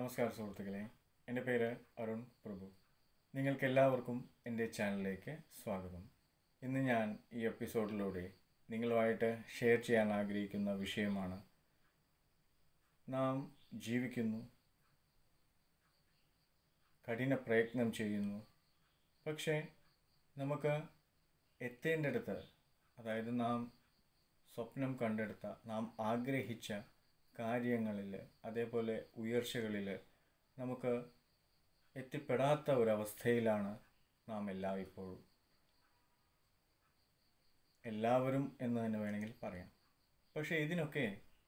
നമസ്കാരം സുഹൃത്തുക്കളെ എൻ്റെ പേര് അരുൺ പ്രഭു നിങ്ങൾക്കെല്ലാവർക്കും എൻ്റെ ചാനലിലേക്ക് സ്വാഗതം ഇന്ന് ഞാൻ ഈ എപ്പിസോഡിലൂടെ നിങ്ങളുമായിട്ട് ഷെയർ ചെയ്യാൻ ആഗ്രഹിക്കുന്ന വിഷയമാണ് നാം ജീവിക്കുന്നു കഠിന പ്രയത്നം ചെയ്യുന്നു പക്ഷേ നമുക്ക് എത്തേണ്ടടുത്ത് അതായത് നാം സ്വപ്നം കണ്ടെടുത്ത നാം ആഗ്രഹിച്ച കാര്യങ്ങളിൽ അതേപോലെ ഉയർച്ചകളിൽ നമുക്ക് എത്തിപ്പെടാത്ത ഒരവസ്ഥയിലാണ് നാം എല്ലാം ഇപ്പോഴും എല്ലാവരും എന്ന് തന്നെ വേണമെങ്കിൽ പറയാം പക്ഷേ ഇതിനൊക്കെ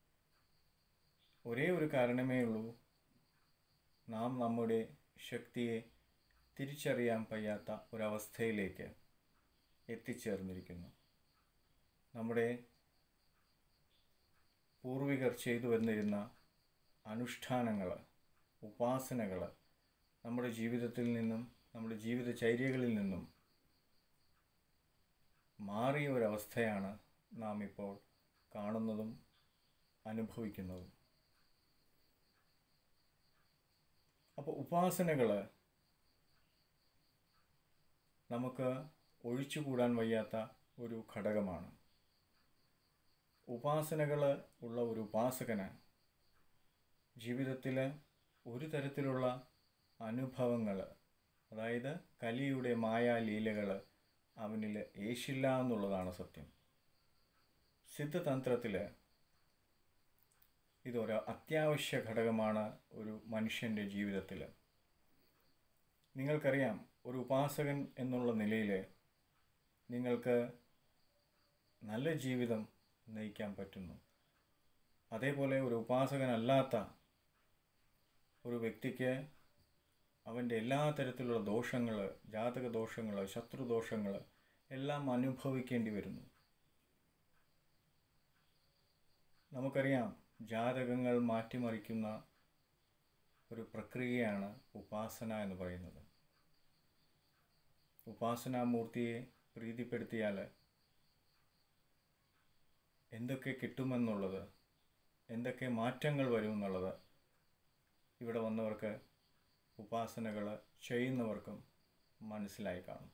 ഒരേ ഒരു കാരണമേ ഉള്ളൂ നാം നമ്മുടെ ശക്തിയെ തിരിച്ചറിയാൻ വയ്യാത്ത ഒരവസ്ഥയിലേക്ക് എത്തിച്ചേർന്നിരിക്കുന്നു നമ്മുടെ പൂർവികർ ചെയ്തു വന്നിരുന്ന അനുഷ്ഠാനങ്ങൾ ഉപാസനകൾ നമ്മുടെ ജീവിതത്തിൽ നിന്നും നമ്മുടെ ജീവിതചര്യകളിൽ നിന്നും മാറിയ ഒരവസ്ഥയാണ് നാം ഇപ്പോൾ കാണുന്നതും അനുഭവിക്കുന്നതും അപ്പോൾ ഉപാസനകൾ നമുക്ക് ഒഴിച്ചുകൂടാൻ വയ്യാത്ത ഒരു ഘടകമാണ് ഉപാസനകൾ ഉള്ള ഒരു ഉപാസകന് ജീവിതത്തിൽ ഒരു തരത്തിലുള്ള അനുഭവങ്ങൾ അതായത് കലിയുടെ മായാലീലകൾ അവനിൽ ഏശില്ല എന്നുള്ളതാണ് സത്യം സിദ്ധതന്ത്രത്തിൽ ഇതൊരു അത്യാവശ്യ ഘടകമാണ് ഒരു മനുഷ്യൻ്റെ ജീവിതത്തിൽ നിങ്ങൾക്കറിയാം ഒരു ഉപാസകൻ എന്നുള്ള നിലയിൽ നിങ്ങൾക്ക് നല്ല ജീവിതം നയിക്കാൻ പറ്റുന്നു അതേപോലെ ഒരു ഉപാസകനല്ലാത്ത ഒരു വ്യക്തിക്ക് അവൻ്റെ എല്ലാ തരത്തിലുള്ള ദോഷങ്ങൾ ജാതക ദോഷങ്ങൾ ശത്രുദോഷങ്ങൾ എല്ലാം അനുഭവിക്കേണ്ടി വരുന്നു നമുക്കറിയാം ജാതകങ്ങൾ മാറ്റിമറിക്കുന്ന ഒരു പ്രക്രിയയാണ് ഉപാസന എന്ന് പറയുന്നത് ഉപാസനാമൂർത്തിയെ പ്രീതിപ്പെടുത്തിയാൽ എന്തൊക്കെ കിട്ടുമെന്നുള്ളത് എന്തൊക്കെ മാറ്റങ്ങൾ വരുമെന്നുള്ളത് ഇവിടെ വന്നവർക്ക് ഉപാസനകൾ ചെയ്യുന്നവർക്കും മനസ്സിലായി കാണും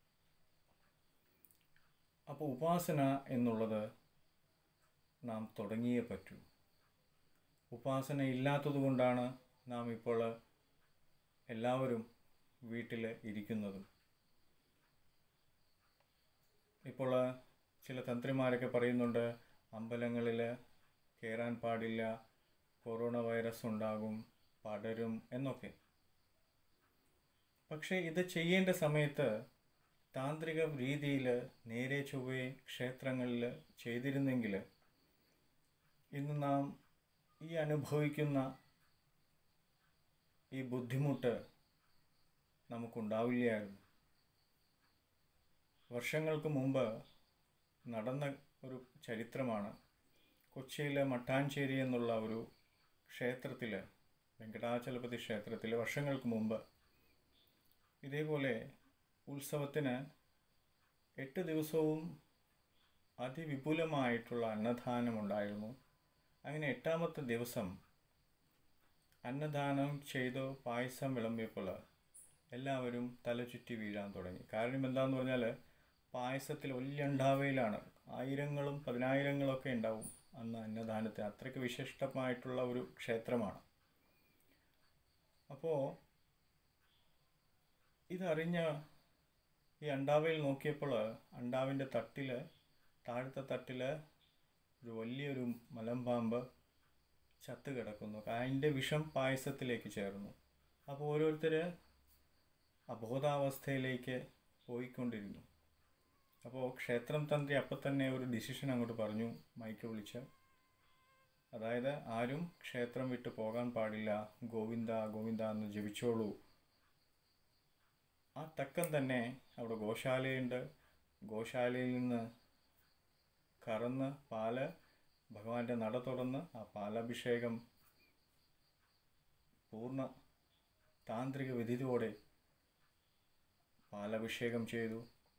അപ്പോൾ ഉപാസന എന്നുള്ളത് നാം തുടങ്ങിയേ പറ്റൂ ഉപാസന ഇല്ലാത്തതുകൊണ്ടാണ് നാം ഇപ്പോൾ എല്ലാവരും വീട്ടിൽ ഇരിക്കുന്നതും ഇപ്പോൾ ചില തന്ത്രിമാരൊക്കെ പറയുന്നുണ്ട് അമ്പലങ്ങളിൽ കയറാൻ പാടില്ല കൊറോണ വൈറസ് ഉണ്ടാകും പടരും എന്നൊക്കെ പക്ഷേ ഇത് ചെയ്യേണ്ട സമയത്ത് താന്ത്രിക രീതിയിൽ നേരെ ചൊവ്വേ ക്ഷേത്രങ്ങളിൽ ചെയ്തിരുന്നെങ്കിൽ ഇന്ന് നാം ഈ അനുഭവിക്കുന്ന ഈ ബുദ്ധിമുട്ട് നമുക്കുണ്ടാവില്ലായിരുന്നു വർഷങ്ങൾക്ക് മുമ്പ് നടന്ന ഒരു ചരിത്രമാണ് കൊച്ചിയിലെ മട്ടാഞ്ചേരി എന്നുള്ള ഒരു ക്ഷേത്രത്തിൽ വെങ്കടാചലപതി ക്ഷേത്രത്തിൽ വർഷങ്ങൾക്ക് മുമ്പ് ഇതേപോലെ ഉത്സവത്തിന് എട്ട് ദിവസവും അതിവിപുലമായിട്ടുള്ള അന്നദാനമുണ്ടായിരുന്നു അങ്ങനെ എട്ടാമത്തെ ദിവസം അന്നദാനം ചെയ്ത് പായസം വിളമ്പിയപ്പോൾ എല്ലാവരും തലചുറ്റി വീഴാൻ തുടങ്ങി കാരണം എന്താണെന്ന് പറഞ്ഞാൽ പായസത്തിൽ വലിയ ഉണ്ടാവയിലാണ് ആയിരങ്ങളും പതിനായിരങ്ങളൊക്കെ ഉണ്ടാവും അന്ന് അന്നദാനത്തിന് അത്രയ്ക്ക് വിശിഷ്ടമായിട്ടുള്ള ഒരു ക്ഷേത്രമാണ് അപ്പോൾ ഇതറിഞ്ഞ ഈ അണ്ടാവയിൽ നോക്കിയപ്പോൾ അണ്ടാവിൻ്റെ തട്ടിൽ താഴത്തെ തട്ടിൽ ഒരു വലിയൊരു മലമ്പാമ്പ് ചത്ത് കിടക്കുന്നു അതിൻ്റെ വിഷം പായസത്തിലേക്ക് ചേർന്നു അപ്പോൾ ഓരോരുത്തർ അബോധാവസ്ഥയിലേക്ക് പോയിക്കൊണ്ടിരുന്നു അപ്പോൾ ക്ഷേത്രം തന്ത്രി അപ്പം തന്നെ ഒരു ഡിസിഷൻ അങ്ങോട്ട് പറഞ്ഞു മൈക്ക് വിളിച്ച് അതായത് ആരും ക്ഷേത്രം വിട്ട് പോകാൻ പാടില്ല ഗോവിന്ദ ഗോവിന്ദ എന്ന് ജപിച്ചോളൂ ആ തക്കം തന്നെ അവിടെ ഗോശാലയുണ്ട് ഗോശാലയിൽ നിന്ന് കറന്ന് പാല് ഭഗവാന്റെ നട തുറന്ന് ആ പാലഭിഷേകം പൂർണ്ണ താന്ത്രിക വിധിയോടെ പാലഭിഷേകം ചെയ്തു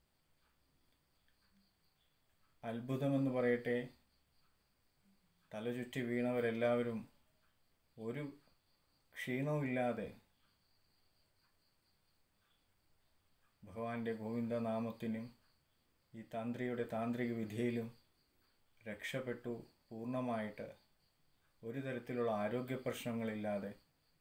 അത്ഭുതമെന്ന് പറയട്ടെ തലചുറ്റി വീണവരെല്ലാവരും ഒരു ക്ഷീണവുമില്ലാതെ ഭഗവാന്റെ ഗോവിന്ദനാമത്തിനും ഈ താന്ത്രിയുടെ താന്ത്രിക വിധിയിലും രക്ഷപ്പെട്ടു പൂർണ്ണമായിട്ട് ഒരു തരത്തിലുള്ള ആരോഗ്യ പ്രശ്നങ്ങളില്ലാതെ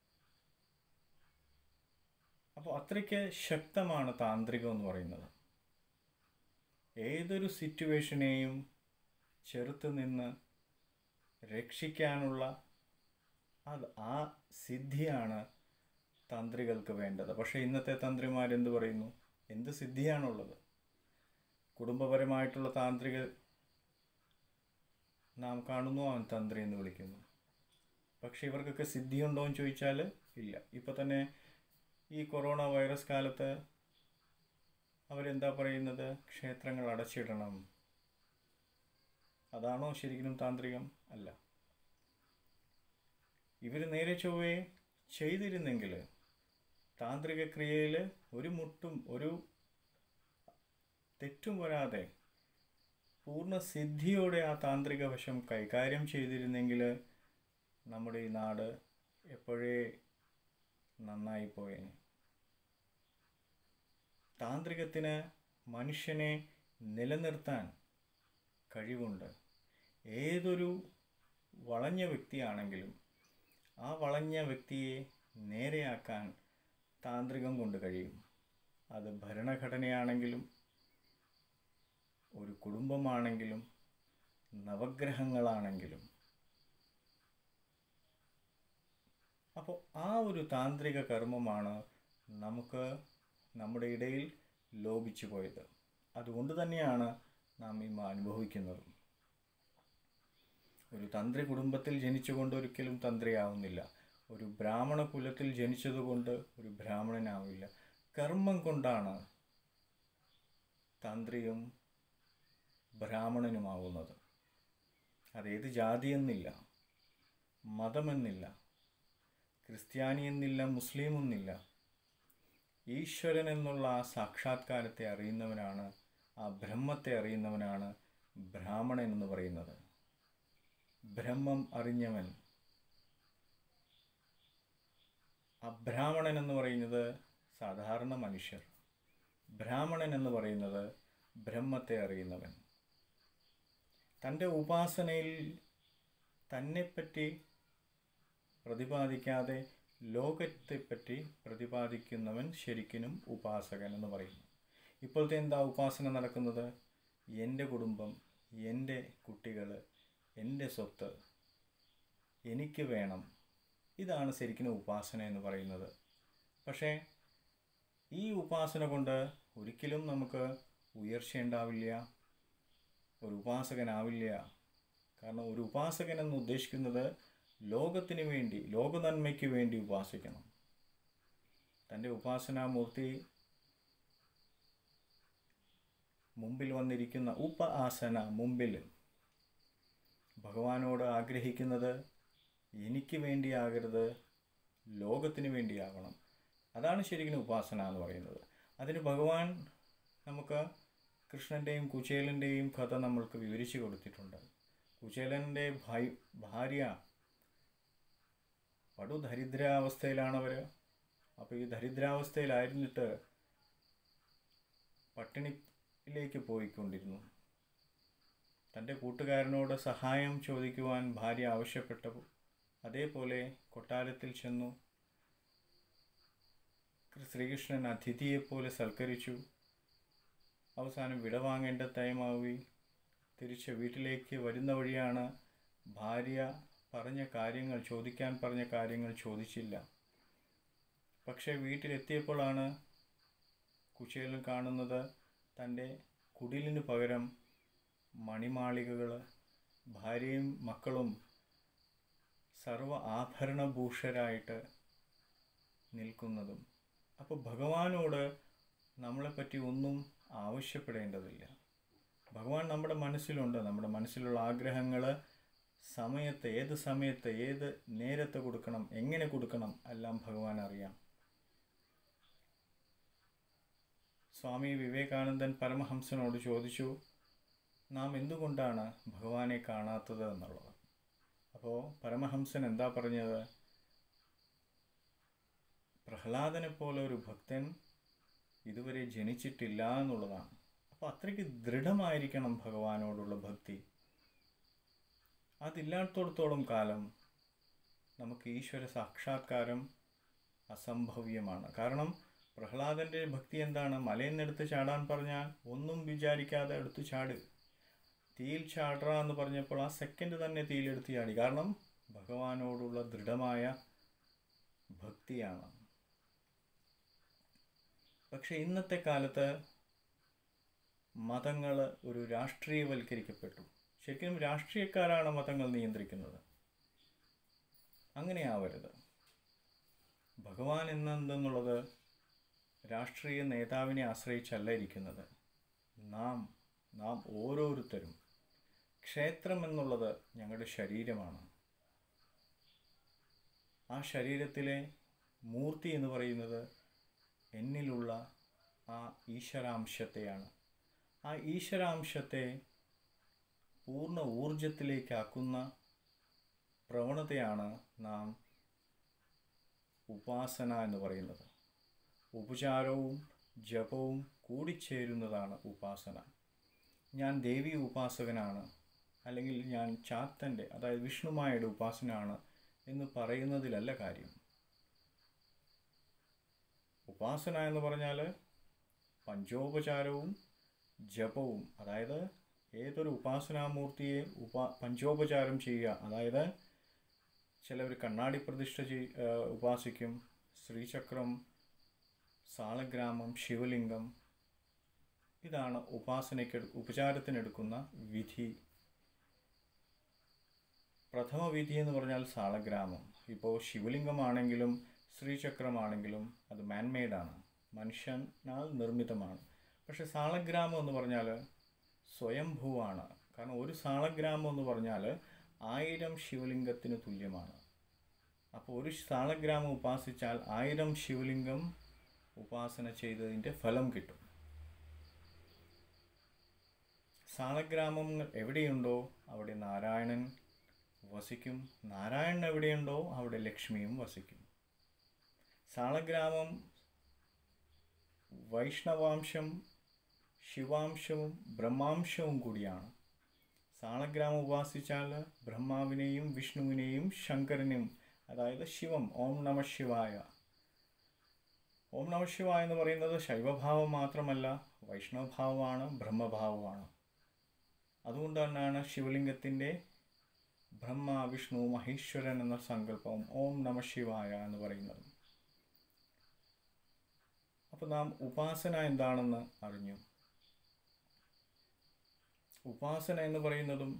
അപ്പോൾ അത്രയ്ക്ക് ശക്തമാണ് താന്ത്രികം എന്ന് പറയുന്നത് ഏതൊരു സിറ്റുവേഷനെയും ചെറുത്ത് നിന്ന് രക്ഷിക്കാനുള്ള അത് ആ സിദ്ധിയാണ് തന്ത്രികൾക്ക് വേണ്ടത് പക്ഷേ ഇന്നത്തെ തന്ത്രിമാരെന്ത് പറയുന്നു എന്ത് സിദ്ധിയാണുള്ളത് കുടുംബപരമായിട്ടുള്ള താന്ത്രിക നാം കാണുന്നു അവൻ തന്ത്രി എന്ന് വിളിക്കുന്നു പക്ഷെ ഇവർക്കൊക്കെ സിദ്ധിയുണ്ടോ എന്ന് ചോദിച്ചാൽ ഇല്ല ഇപ്പോൾ തന്നെ ഈ കൊറോണ വൈറസ് കാലത്ത് അവരെന്താ പറയുന്നത് ക്ഷേത്രങ്ങൾ അടച്ചിടണം അതാണോ ശരിക്കും താന്ത്രികം അല്ല ഇവർ നേരെ ചൊവ്വേ ചെയ്തിരുന്നെങ്കിൽ താന്ത്രിക ക്രിയയിൽ ഒരു മുട്ടും ഒരു തെറ്റും വരാതെ പൂർണ്ണ സിദ്ധിയോടെ ആ താന്ത്രിക വശം കൈകാര്യം ചെയ്തിരുന്നെങ്കിൽ നമ്മുടെ ഈ നാട് എപ്പോഴേ നന്നായി പോയേനെ താന്ത്രികത്തിന് മനുഷ്യനെ നിലനിർത്താൻ കഴിവുണ്ട് ഏതൊരു വളഞ്ഞ വ്യക്തിയാണെങ്കിലും ആ വളഞ്ഞ വ്യക്തിയെ നേരെയാക്കാൻ താന്ത്രികം കൊണ്ട് കഴിയും അത് ഭരണഘടനയാണെങ്കിലും ഒരു കുടുംബമാണെങ്കിലും നവഗ്രഹങ്ങളാണെങ്കിലും അപ്പോൾ ആ ഒരു താന്ത്രിക കർമ്മമാണ് നമുക്ക് നമ്മുടെ ഇടയിൽ ലോപിച്ചു പോയത് അതുകൊണ്ട് തന്നെയാണ് നാം ഇന്ന് അനുഭവിക്കുന്നത് ഒരു തന്ത്രി കുടുംബത്തിൽ ജനിച്ചുകൊണ്ട് ഒരിക്കലും തന്ത്രിയാവുന്നില്ല ഒരു ബ്രാഹ്മണ കുലത്തിൽ ജനിച്ചതുകൊണ്ട് ഒരു ബ്രാഹ്മണനാവില്ല കർമ്മം കൊണ്ടാണ് തന്ത്രിയും ബ്രാഹ്മണനുമാവുന്നത് അതേത് ജാതിയെന്നില്ല മതമെന്നില്ല ക്രിസ്ത്യാനി എന്നില്ല മുസ്ലിം എന്നില്ല ഈശ്വരൻ എന്നുള്ള ആ സാക്ഷാത്കാരത്തെ അറിയുന്നവനാണ് ആ ബ്രഹ്മത്തെ അറിയുന്നവനാണ് ബ്രാഹ്മണൻ എന്ന് പറയുന്നത് ബ്രഹ്മം അറിഞ്ഞവൻ അബ്രാഹ്മണൻ എന്ന് പറയുന്നത് സാധാരണ മനുഷ്യർ ബ്രാഹ്മണൻ എന്ന് പറയുന്നത് ബ്രഹ്മത്തെ അറിയുന്നവൻ തൻ്റെ ഉപാസനയിൽ തന്നെപ്പറ്റി പ്രതിപാദിക്കാതെ ലോകത്തെപ്പറ്റി പ്രതിപാദിക്കുന്നവൻ ശരിക്കും ഉപാസകൻ എന്ന് പറയുന്നു ഇപ്പോഴത്തെ എന്താ ഉപാസന നടക്കുന്നത് എൻ്റെ കുടുംബം എൻ്റെ കുട്ടികൾ എൻ്റെ സ്വത്ത് എനിക്ക് വേണം ഇതാണ് ശരിക്കും ഉപാസന എന്ന് പറയുന്നത് പക്ഷേ ഈ ഉപാസന കൊണ്ട് ഒരിക്കലും നമുക്ക് ഉയർച്ചയുണ്ടാവില്ല ഒരു ഉപാസകനാവില്ല കാരണം ഒരു ഉപാസകൻ എന്ന് ഉദ്ദേശിക്കുന്നത് ലോകത്തിന് വേണ്ടി ലോക നന്മയ്ക്ക് വേണ്ടി ഉപാസിക്കണം തൻ്റെ ഉപാസനാമൂർത്തി മുമ്പിൽ വന്നിരിക്കുന്ന ഉപ ആസന മുമ്പിൽ ഭഗവാനോട് ആഗ്രഹിക്കുന്നത് എനിക്ക് വേണ്ടിയാകരുത് ലോകത്തിന് വേണ്ടിയാകണം അതാണ് ശരിക്കും ഉപാസന എന്ന് പറയുന്നത് അതിന് ഭഗവാൻ നമുക്ക് കൃഷ്ണൻ്റെയും കുചേലൻ്റെയും കഥ നമ്മൾക്ക് വിവരിച്ചു കൊടുത്തിട്ടുണ്ട് കുചേലൻ്റെ ഭായി ഭാര്യ പടു ദരിദ്രാവസ്ഥയിലാണവർ അപ്പോൾ ഈ ദരിദ്രാവസ്ഥയിലായിരുന്നിട്ട് പട്ടിണിയിലേക്ക് പോയിക്കൊണ്ടിരുന്നു തൻ്റെ കൂട്ടുകാരനോട് സഹായം ചോദിക്കുവാൻ ഭാര്യ ആവശ്യപ്പെട്ടു അതേപോലെ കൊട്ടാരത്തിൽ ചെന്നു ശ്രീകൃഷ്ണൻ അതിഥിയെപ്പോലെ സൽക്കരിച്ചു അവസാനം വിടവാങ്ങേണ്ട ടൈമാവി തിരിച്ച് വീട്ടിലേക്ക് വരുന്ന വഴിയാണ് ഭാര്യ പറഞ്ഞ കാര്യങ്ങൾ ചോദിക്കാൻ പറഞ്ഞ കാര്യങ്ങൾ ചോദിച്ചില്ല പക്ഷേ വീട്ടിലെത്തിയപ്പോഴാണ് കുചേലൻ കാണുന്നത് തൻ്റെ കുടിലിന് പകരം മണിമാളികകൾ ഭാര്യയും മക്കളും സർവ ആഭരണഭൂഷരായിട്ട് നിൽക്കുന്നതും അപ്പോൾ ഭഗവാനോട് നമ്മളെപ്പറ്റി ഒന്നും ആവശ്യപ്പെടേണ്ടതില്ല ഭഗവാൻ നമ്മുടെ മനസ്സിലുണ്ട് നമ്മുടെ മനസ്സിലുള്ള ആഗ്രഹങ്ങൾ സമയത്ത് ഏത് സമയത്ത് ഏത് നേരത്ത് കൊടുക്കണം എങ്ങനെ കൊടുക്കണം എല്ലാം ഭഗവാൻ അറിയാം സ്വാമി വിവേകാനന്ദൻ പരമഹംസനോട് ചോദിച്ചു നാം എന്തുകൊണ്ടാണ് ഭഗവാനെ കാണാത്തത് എന്നുള്ളത് അപ്പോൾ പരമഹംസൻ എന്താ പറഞ്ഞത് പ്രഹ്ലാദനെ പോലെ ഒരു ഭക്തൻ ഇതുവരെ ജനിച്ചിട്ടില്ല എന്നുള്ളതാണ് അപ്പോൾ അത്രയ്ക്ക് ദൃഢമായിരിക്കണം ഭഗവാനോടുള്ള ഭക്തി അതില്ലാത്തടത്തോളം കാലം നമുക്ക് ഈശ്വര സാക്ഷാത്കാരം അസംഭവ്യമാണ് കാരണം പ്രഹ്ലാദൻ്റെ ഭക്തി എന്താണ് മലയിൽ നിന്ന് എടുത്ത് ചാടാൻ പറഞ്ഞാൽ ഒന്നും വിചാരിക്കാതെ എടുത്ത് ചാട് തീയിൽ ചാടറ എന്ന് പറഞ്ഞപ്പോൾ ആ സെക്കൻഡ് തന്നെ തീയിലെടുത്ത് ചാടി കാരണം ഭഗവാനോടുള്ള ദൃഢമായ ഭക്തിയാണ് പക്ഷെ ഇന്നത്തെ കാലത്ത് മതങ്ങൾ ഒരു രാഷ്ട്രീയവൽക്കരിക്കപ്പെട്ടു ശരിക്കും രാഷ്ട്രീയക്കാരാണ് മതങ്ങൾ നിയന്ത്രിക്കുന്നത് അങ്ങനെയാവരുത് ഭഗവാൻ എന്നെന്തെന്നുള്ളത് രാഷ്ട്രീയ നേതാവിനെ ആശ്രയിച്ചല്ല ഇരിക്കുന്നത് നാം നാം ഓരോരുത്തരും ക്ഷേത്രം എന്നുള്ളത് ഞങ്ങളുടെ ശരീരമാണ് ആ ശരീരത്തിലെ മൂർത്തി എന്ന് പറയുന്നത് എന്നിലുള്ള ആ ഈശ്വരാംശത്തെയാണ് ആ ഈശ്വരാംശത്തെ പൂർണ്ണ ഊർജത്തിലേക്കാക്കുന്ന പ്രവണതയാണ് നാം ഉപാസന എന്ന് പറയുന്നത് ഉപചാരവും ജപവും കൂടിച്ചേരുന്നതാണ് ഉപാസന ഞാൻ ദേവി ഉപാസകനാണ് അല്ലെങ്കിൽ ഞാൻ ചാത്തൻ്റെ അതായത് വിഷ്ണുമായയുടെ ഉപാസനയാണ് എന്ന് പറയുന്നതിലല്ല കാര്യം ഉപാസന എന്ന് പറഞ്ഞാൽ പഞ്ചോപചാരവും ജപവും അതായത് ഏതൊരു ഉപാസനാമൂർത്തിയെ ഉപ പഞ്ചോപചാരം ചെയ്യുക അതായത് ചിലവർ കണ്ണാടി പ്രതിഷ്ഠ ചെയ് ഉപാസിക്കും ശ്രീചക്രം സാളഗ്രാമം ശിവലിംഗം ഇതാണ് ഉപാസനയ്ക്ക് ഉപചാരത്തിനെടുക്കുന്ന വിധി പ്രഥമ വിധി എന്ന് പറഞ്ഞാൽ സാളഗ്രാമം ഇപ്പോൾ ശിവലിംഗമാണെങ്കിലും ശ്രീചക്രമാണെങ്കിലും അത് മാൻമെയ്ഡാണ് മനുഷ്യനാൽ നിർമ്മിതമാണ് പക്ഷെ സാളഗ്രാമം എന്ന് പറഞ്ഞാൽ സ്വയംഭൂവാണ് കാരണം ഒരു സാളഗ്രാമം എന്ന് പറഞ്ഞാൽ ആയിരം ശിവലിംഗത്തിന് തുല്യമാണ് അപ്പോൾ ഒരു സാളഗ്രാമം ഉപാസിച്ചാൽ ആയിരം ശിവലിംഗം ഉപാസന ചെയ്തതിൻ്റെ ഫലം കിട്ടും സാളഗ്രാമം എവിടെയുണ്ടോ അവിടെ നാരായണൻ വസിക്കും നാരായണൻ എവിടെയുണ്ടോ അവിടെ ലക്ഷ്മിയും വസിക്കും സാളഗ്രാമം വൈഷ്ണവാംശം ശിവാംശവും ബ്രഹ്മാംശവും കൂടിയാണ് സാളഗ്രാമം ഉപാസിച്ചാൽ ബ്രഹ്മാവിനെയും വിഷ്ണുവിനെയും ശങ്കരനെയും അതായത് ശിവം ഓം നമ ശിവായ ഓം നമ ശിവായ എന്ന് പറയുന്നത് ശൈവഭാവം മാത്രമല്ല വൈഷ്ണവഭാവമാണ് ബ്രഹ്മഭാവമാണ് അതുകൊണ്ട് തന്നെയാണ് ശിവലിംഗത്തിൻ്റെ ബ്രഹ്മ വിഷ്ണു മഹേശ്വരൻ എന്ന സങ്കല്പം ഓം നമ ശിവായ എന്ന് പറയുന്നത് അപ്പോൾ നാം ഉപാസന എന്താണെന്ന് അറിഞ്ഞു ഉപാസന എന്ന് പറയുന്നതും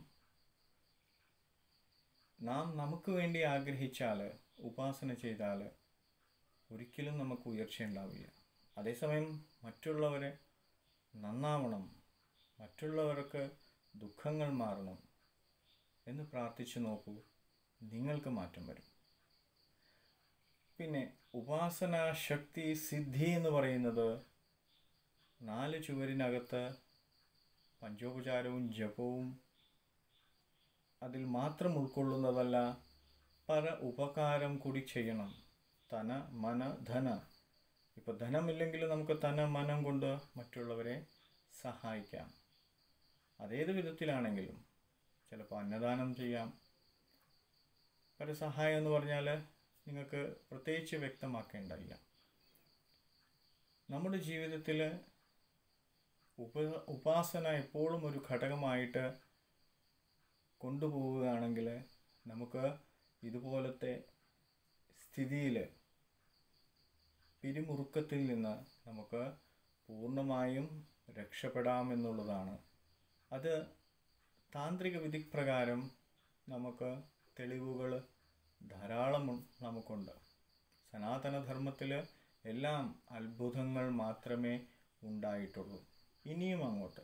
നാം നമുക്ക് വേണ്ടി ആഗ്രഹിച്ചാൽ ഉപാസന ചെയ്താൽ ഒരിക്കലും നമുക്ക് ഉയർച്ച ഉണ്ടാവില്ല അതേസമയം മറ്റുള്ളവരെ നന്നാവണം മറ്റുള്ളവർക്ക് ദുഃഖങ്ങൾ മാറണം എന്ന് പ്രാർത്ഥിച്ചു നോക്കൂ നിങ്ങൾക്ക് മാറ്റം വരും പിന്നെ ഉപാസന ശക്തി സിദ്ധി എന്ന് പറയുന്നത് നാല് ചുവരിനകത്ത് പഞ്ചോപചാരവും ജപവും അതിൽ മാത്രം ഉൾക്കൊള്ളുന്നതല്ല പല ഉപകാരം കൂടി ചെയ്യണം തന മന ധന ഇപ്പോൾ ധനമില്ലെങ്കിൽ നമുക്ക് തന മനം കൊണ്ട് മറ്റുള്ളവരെ സഹായിക്കാം അതേത് വിധത്തിലാണെങ്കിലും ചിലപ്പോൾ അന്നദാനം ചെയ്യാം പരസഹായം എന്ന് പറഞ്ഞാൽ നിങ്ങൾക്ക് പ്രത്യേകിച്ച് വ്യക്തമാക്കേണ്ടതില്ല നമ്മുടെ ജീവിതത്തിൽ ഉപ ഉപാസന എപ്പോഴും ഒരു ഘടകമായിട്ട് കൊണ്ടുപോവുകയാണെങ്കിൽ നമുക്ക് ഇതുപോലത്തെ സ്ഥിതിയിൽ പിരിമുറുക്കത്തിൽ നിന്ന് നമുക്ക് പൂർണ്ണമായും രക്ഷപ്പെടാമെന്നുള്ളതാണ് അത് താന്ത്രിക വിധിപ്രകാരം നമുക്ക് തെളിവുകൾ ധാരാളം നമുക്കുണ്ട് സനാതനധർമ്മത്തിൽ എല്ലാം അത്ഭുതങ്ങൾ മാത്രമേ ഉണ്ടായിട്ടുള്ളൂ ഇനിയും അങ്ങോട്ട്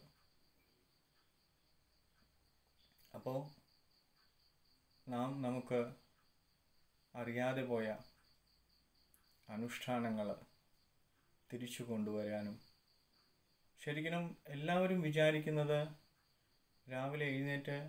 അപ്പോൾ നാം നമുക്ക് അറിയാതെ പോയ അനുഷ്ഠാനങ്ങൾ തിരിച്ചു കൊണ്ടുവരാനും ശരിക്കും എല്ലാവരും വിചാരിക്കുന്നത് രാവിലെ എഴുന്നേറ്റ്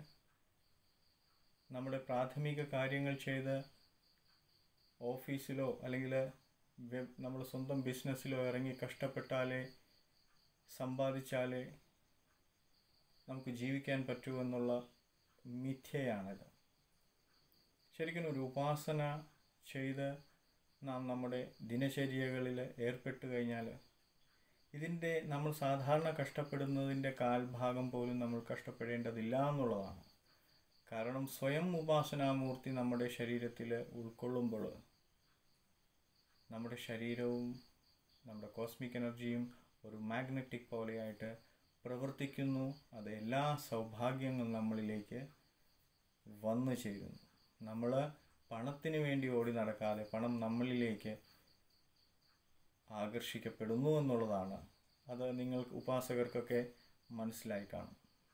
നമ്മുടെ പ്രാഥമിക കാര്യങ്ങൾ ചെയ്ത് ഓഫീസിലോ അല്ലെങ്കിൽ നമ്മൾ സ്വന്തം ബിസിനസ്സിലോ ഇറങ്ങി കഷ്ടപ്പെട്ടാലേ സമ്പാദിച്ചാലേ നമുക്ക് ജീവിക്കാൻ പറ്റൂ എന്നുള്ള മിഥ്യയാണിത് ശരിക്കും ഒരു ഉപാസന ചെയ്ത് നാം നമ്മുടെ ദിനചര്യകളിൽ ഏർപ്പെട്ട് കഴിഞ്ഞാൽ ഇതിൻ്റെ നമ്മൾ സാധാരണ കഷ്ടപ്പെടുന്നതിൻ്റെ കാൽഭാഗം പോലും നമ്മൾ കഷ്ടപ്പെടേണ്ടതില്ല എന്നുള്ളതാണ് കാരണം സ്വയം ഉപാസനാമൂർത്തി നമ്മുടെ ശരീരത്തിൽ ഉൾക്കൊള്ളുമ്പോൾ നമ്മുടെ ശരീരവും നമ്മുടെ കോസ്മിക് എനർജിയും ഒരു മാഗ്നറ്റിക് പോലെയായിട്ട് പ്രവർത്തിക്കുന്നു അത് എല്ലാ സൗഭാഗ്യങ്ങളും നമ്മളിലേക്ക് വന്നു ചേരുന്നു നമ്മൾ പണത്തിന് വേണ്ടി ഓടി നടക്കാതെ പണം നമ്മളിലേക്ക് ആകർഷിക്കപ്പെടുന്നു എന്നുള്ളതാണ് അത് നിങ്ങൾക്ക് ഉപാസകർക്കൊക്കെ മനസ്സിലായി കാണും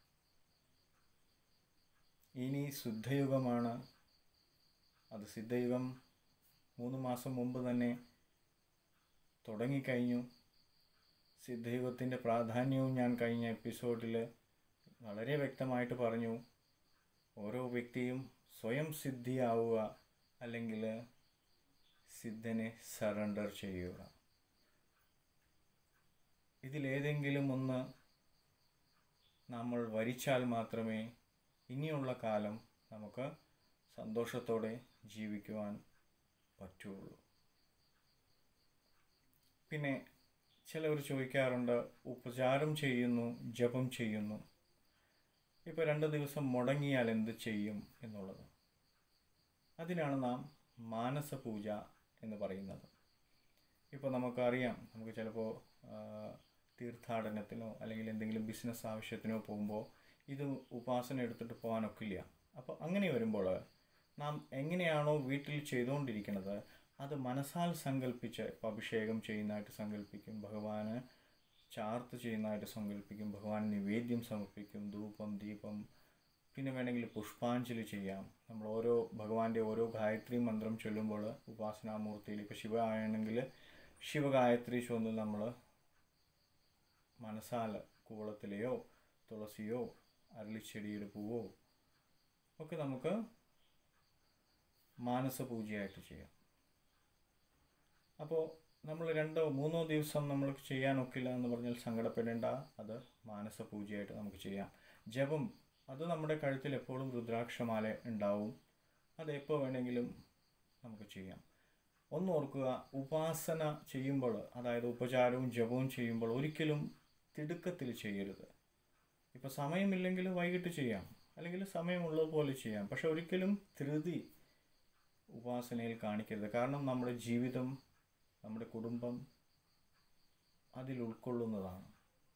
ഇനി ശുദ്ധയുഗമാണ് അത് സിദ്ധയുഗം മൂന്ന് മാസം മുമ്പ് തന്നെ തുടങ്ങിക്കഴിഞ്ഞു സിദ്ധയുഗത്തിൻ്റെ പ്രാധാന്യവും ഞാൻ കഴിഞ്ഞ എപ്പിസോഡിൽ വളരെ വ്യക്തമായിട്ട് പറഞ്ഞു ഓരോ വ്യക്തിയും സ്വയം സിദ്ധിയാവുക അല്ലെങ്കിൽ സിദ്ധനെ സറണ്ടർ ചെയ്യുക ഇതിലേതെങ്കിലും ഒന്ന് നമ്മൾ വരിച്ചാൽ മാത്രമേ ഇനിയുള്ള കാലം നമുക്ക് സന്തോഷത്തോടെ ജീവിക്കുവാൻ പറ്റുള്ളൂ പിന്നെ ചിലവർ ചോദിക്കാറുണ്ട് ഉപചാരം ചെയ്യുന്നു ജപം ചെയ്യുന്നു ഇപ്പോൾ രണ്ട് ദിവസം മുടങ്ങിയാൽ എന്ത് ചെയ്യും എന്നുള്ളത് അതിനാണ് നാം മാനസപൂജ എന്ന് പറയുന്നത് ഇപ്പോൾ നമുക്കറിയാം നമുക്ക് ചിലപ്പോൾ തീർത്ഥാടനത്തിനോ അല്ലെങ്കിൽ എന്തെങ്കിലും ബിസിനസ് ആവശ്യത്തിനോ പോകുമ്പോൾ ഇത് ഉപാസന എടുത്തിട്ട് പോകാനൊക്കില്ല അപ്പോൾ അങ്ങനെ വരുമ്പോൾ നാം എങ്ങനെയാണോ വീട്ടിൽ ചെയ്തുകൊണ്ടിരിക്കുന്നത് അത് മനസ്സാൽ സങ്കല്പിച്ച് ഇപ്പോൾ അഭിഷേകം ചെയ്യുന്നതായിട്ട് സങ്കല്പിക്കും ഭഗവാന് ചാർത്ത് ചെയ്യുന്നതായിട്ട് സങ്കല്പിക്കും ഭഗവാൻ നിവേദ്യം സമർപ്പിക്കും ധൂപം ദീപം പിന്നെ വേണമെങ്കിൽ പുഷ്പാഞ്ജലി ചെയ്യാം നമ്മൾ ഓരോ ഭഗവാന്റെ ഓരോ ഗായത്രി മന്ത്രം ചൊല്ലുമ്പോൾ ഉപാസനാമൂർത്തിയിൽ ഇപ്പോൾ ശിവ ആണെങ്കിൽ ശിവഗായത്രി ചൊന്ന് നമ്മൾ മനസ്സാൽ കൂളത്തിലെയോ തുളസിയോ അരളിച്ചെടിയുടെ പൂവോ ഒക്കെ നമുക്ക് മാനസപൂജയായിട്ട് ചെയ്യാം അപ്പോൾ നമ്മൾ രണ്ടോ മൂന്നോ ദിവസം നമ്മൾ ചെയ്യാനൊക്കില്ല എന്ന് പറഞ്ഞാൽ സങ്കടപ്പെടേണ്ട അത് മാനസപൂജയായിട്ട് നമുക്ക് ചെയ്യാം ജപം അത് നമ്മുടെ കഴുത്തിൽ എപ്പോഴും രുദ്രാക്ഷമാല ഉണ്ടാവും അത് എപ്പോൾ വേണമെങ്കിലും നമുക്ക് ചെയ്യാം ഒന്ന് ഓർക്കുക ഉപാസന ചെയ്യുമ്പോൾ അതായത് ഉപചാരവും ജപവും ചെയ്യുമ്പോൾ ഒരിക്കലും തിടുക്കത്തിൽ ചെയ്യരുത് ഇപ്പോൾ സമയമില്ലെങ്കിൽ വൈകിട്ട് ചെയ്യാം അല്ലെങ്കിൽ സമയമുള്ളതുപോലെ ചെയ്യാം പക്ഷെ ഒരിക്കലും ധൃതി ഉപാസനയിൽ കാണിക്കരുത് കാരണം നമ്മുടെ ജീവിതം നമ്മുടെ കുടുംബം അതിൽ ഉൾക്കൊള്ളുന്നതാണ്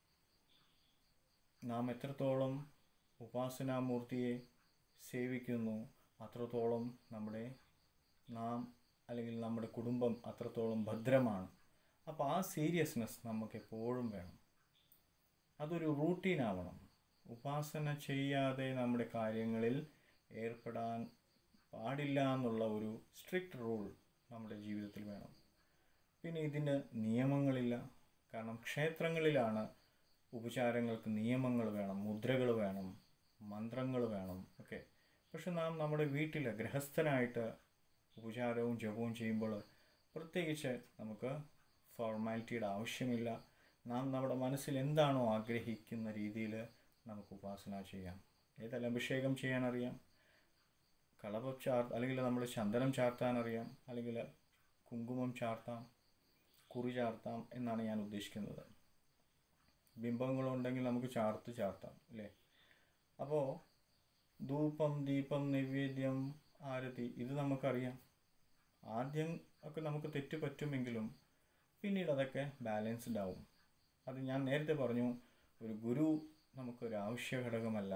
നാം എത്രത്തോളം ഉപാസനാമൂർത്തിയെ സേവിക്കുന്നു അത്രത്തോളം നമ്മുടെ നാം അല്ലെങ്കിൽ നമ്മുടെ കുടുംബം അത്രത്തോളം ഭദ്രമാണ് അപ്പോൾ ആ സീരിയസ്നെസ് നമുക്ക് എപ്പോഴും വേണം അതൊരു റൂട്ടീൻ ആവണം ഉപാസന ചെയ്യാതെ നമ്മുടെ കാര്യങ്ങളിൽ ഏർപ്പെടാൻ പാടില്ല എന്നുള്ള ഒരു സ്ട്രിക്റ്റ് റൂൾ നമ്മുടെ ജീവിതത്തിൽ വേണം പിന്നെ ഇതിന് നിയമങ്ങളില്ല കാരണം ക്ഷേത്രങ്ങളിലാണ് ഉപചാരങ്ങൾക്ക് നിയമങ്ങൾ വേണം മുദ്രകൾ വേണം മന്ത്രങ്ങൾ വേണം ഒക്കെ പക്ഷെ നാം നമ്മുടെ വീട്ടിൽ ഗൃഹസ്ഥനായിട്ട് ഉപചാരവും ജപവും ചെയ്യുമ്പോൾ പ്രത്യേകിച്ച് നമുക്ക് ഫോർമാലിറ്റിയുടെ ആവശ്യമില്ല നാം നമ്മുടെ മനസ്സിൽ എന്താണോ ആഗ്രഹിക്കുന്ന രീതിയിൽ നമുക്ക് ഉപാസന ചെയ്യാം ഏതെല്ലാം അഭിഷേകം ചെയ്യാൻ അറിയാം കളഭ ചാർ അല്ലെങ്കിൽ നമ്മൾ ചന്ദനം ചാർത്താൻ അറിയാം അല്ലെങ്കിൽ കുങ്കുമം ചാർത്താം കുറി ചാർത്താം എന്നാണ് ഞാൻ ഉദ്ദേശിക്കുന്നത് ബിംബങ്ങളുണ്ടെങ്കിൽ നമുക്ക് ചാർത്ത് ചാർത്താം അല്ലേ അപ്പോൾ ധൂപം ദീപം നൈവേദ്യം ആരതി ഇത് നമുക്കറിയാം ആദ്യം ഒക്കെ നമുക്ക് തെറ്റ് പറ്റുമെങ്കിലും പിന്നീട് അതൊക്കെ ബാലൻസ്ഡ് ആവും അത് ഞാൻ നേരത്തെ പറഞ്ഞു ഒരു ഗുരു നമുക്കൊരു ആവശ്യ ഘടകമല്ല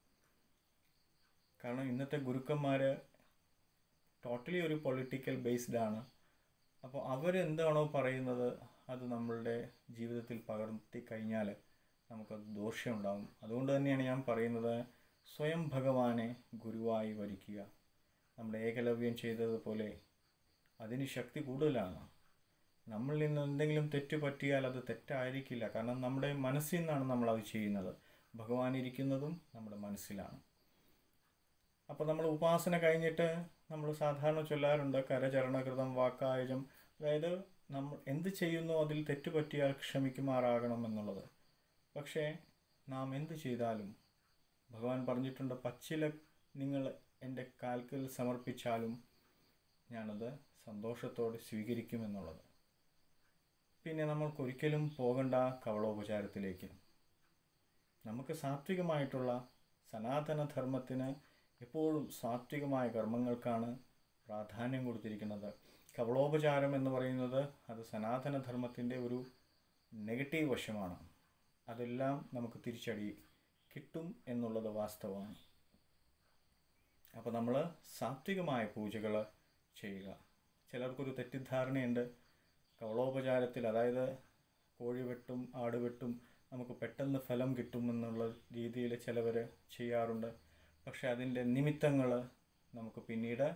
കാരണം ഇന്നത്തെ ഗുരുക്കന്മാർ ടോട്ടലി ഒരു പൊളിറ്റിക്കൽ ബേസ്ഡ് ആണ് അപ്പോൾ അവരെന്താണോ പറയുന്നത് അത് നമ്മളുടെ ജീവിതത്തിൽ പകർത്തി കഴിഞ്ഞാൽ നമുക്കത് ദോഷമുണ്ടാകും അതുകൊണ്ട് തന്നെയാണ് ഞാൻ പറയുന്നത് സ്വയം ഭഗവാനെ ഗുരുവായി വരിക്കുക നമ്മുടെ ഏകലവ്യം ചെയ്തതുപോലെ അതിന് ശക്തി കൂടുതലാണ് നമ്മളിൽ നിന്ന് എന്തെങ്കിലും തെറ്റ് പറ്റിയാൽ അത് തെറ്റായിരിക്കില്ല കാരണം നമ്മുടെ മനസ്സിൽ നിന്നാണ് നമ്മൾ അത് ചെയ്യുന്നത് ഭഗവാൻ ഇരിക്കുന്നതും നമ്മുടെ മനസ്സിലാണ് അപ്പോൾ നമ്മൾ ഉപാസന കഴിഞ്ഞിട്ട് നമ്മൾ സാധാരണ ചൊല്ലാറുണ്ട് കരചരണകൃതം വാക്കായജം അതായത് നമ്മൾ എന്ത് ചെയ്യുന്നോ അതിൽ തെറ്റുപറ്റിയാൽ ക്ഷമിക്കുമാറാകണം എന്നുള്ളത് പക്ഷേ നാം എന്ത് ചെയ്താലും ഭഗവാൻ പറഞ്ഞിട്ടുണ്ട് പച്ചില നിങ്ങൾ എൻ്റെ കാൽക്കൽ സമർപ്പിച്ചാലും ഞാനത് സന്തോഷത്തോടെ സ്വീകരിക്കുമെന്നുള്ളത് പിന്നെ നമ്മൾക്കൊരിക്കലും പോകണ്ട കവളോപചാരത്തിലേക്ക് നമുക്ക് സാത്വികമായിട്ടുള്ള സനാതന ധർമ്മത്തിന് എപ്പോഴും സാത്വികമായ കർമ്മങ്ങൾക്കാണ് പ്രാധാന്യം കൊടുത്തിരിക്കുന്നത് കവളോപചാരം എന്ന് പറയുന്നത് അത് സനാതന ധർമ്മത്തിൻ്റെ ഒരു നെഗറ്റീവ് വശമാണ് അതെല്ലാം നമുക്ക് തിരിച്ചടി കിട്ടും എന്നുള്ളത് വാസ്തവമാണ് അപ്പോൾ നമ്മൾ സാത്വികമായ പൂജകൾ ചെയ്യുക ചിലർക്കൊരു തെറ്റിദ്ധാരണയുണ്ട് കവളോപചാരത്തിൽ അതായത് കോഴി വെട്ടും ആട് വെട്ടും നമുക്ക് പെട്ടെന്ന് ഫലം കിട്ടുമെന്നുള്ള രീതിയിൽ ചിലവർ ചെയ്യാറുണ്ട് പക്ഷെ അതിൻ്റെ നിമിത്തങ്ങൾ നമുക്ക് പിന്നീട്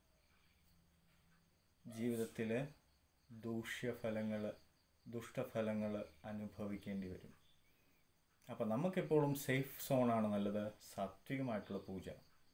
ജീവിതത്തിൽ ദൂഷ്യഫലങ്ങൾ ദുഷ്ടഫലങ്ങൾ അനുഭവിക്കേണ്ടി വരും അപ്പോൾ നമുക്കെപ്പോഴും സേഫ് സോണാണ് നല്ലത് സാത്വികമായിട്ടുള്ള പൂജ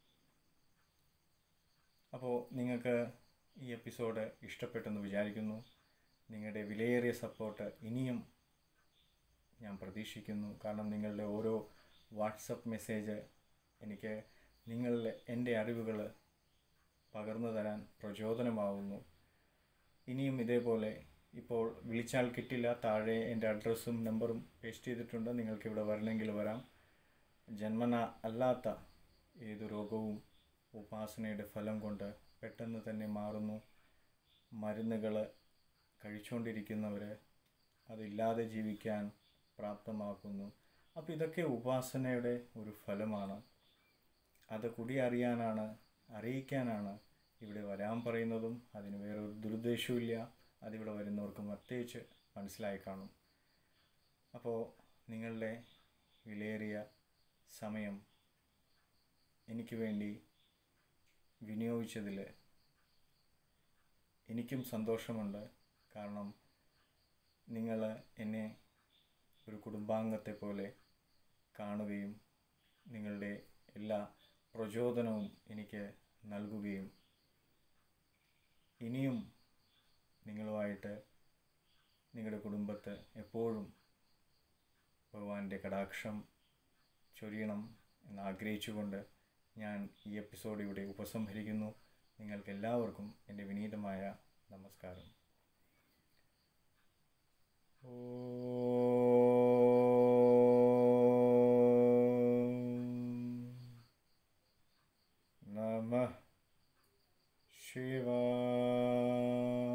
അപ്പോൾ നിങ്ങൾക്ക് ഈ എപ്പിസോഡ് ഇഷ്ടപ്പെട്ടെന്ന് വിചാരിക്കുന്നു നിങ്ങളുടെ വിലയേറിയ സപ്പോർട്ട് ഇനിയും ഞാൻ പ്രതീക്ഷിക്കുന്നു കാരണം നിങ്ങളുടെ ഓരോ വാട്സപ്പ് മെസ്സേജ് എനിക്ക് നിങ്ങളുടെ എൻ്റെ അറിവുകൾ പകർന്നു തരാൻ പ്രചോദനമാവുന്നു ഇനിയും ഇതേപോലെ ഇപ്പോൾ വിളിച്ചാൽ കിട്ടില്ല താഴെ എൻ്റെ അഡ്രസ്സും നമ്പറും പേസ്റ്റ് ചെയ്തിട്ടുണ്ട് നിങ്ങൾക്ക് ഇവിടെ വരണമെങ്കിൽ വരാം ജന്മന അല്ലാത്ത ഏത് രോഗവും ഉപാസനയുടെ ഫലം കൊണ്ട് പെട്ടെന്ന് തന്നെ മാറുന്നു മരുന്നുകൾ കഴിച്ചുകൊണ്ടിരിക്കുന്നവർ അതില്ലാതെ ജീവിക്കാൻ പ്രാപ്തമാക്കുന്നു അപ്പോൾ ഇതൊക്കെ ഉപാസനയുടെ ഒരു ഫലമാണ് അത് കൂടി അറിയാനാണ് അറിയിക്കാനാണ് ഇവിടെ വരാൻ പറയുന്നതും അതിന് വേറെ ഒരു ദുരുദ്ദേശവുമില്ല അതിവിടെ വരുന്നവർക്ക് പ്രത്യേകിച്ച് മനസ്സിലായി കാണും അപ്പോൾ നിങ്ങളുടെ വിലയേറിയ സമയം എനിക്ക് വേണ്ടി വിനിയോഗിച്ചതിൽ എനിക്കും സന്തോഷമുണ്ട് കാരണം നിങ്ങൾ എന്നെ ഒരു കുടുംബാംഗത്തെ പോലെ കാണുകയും നിങ്ങളുടെ എല്ലാ പ്രചോദനവും എനിക്ക് നൽകുകയും ഇനിയും നിങ്ങളുമായിട്ട് നിങ്ങളുടെ കുടുംബത്ത് എപ്പോഴും ഭഗവാന്റെ കടാക്ഷം ചൊരിയണം എന്ന് ആഗ്രഹിച്ചുകൊണ്ട് ഞാൻ ഈ എപ്പിസോഡ് ഇവിടെ ഉപസംഹരിക്കുന്നു നിങ്ങൾക്ക് എല്ലാവർക്കും എൻ്റെ വിനീതമായ നമസ്കാരം നമ ശിവായ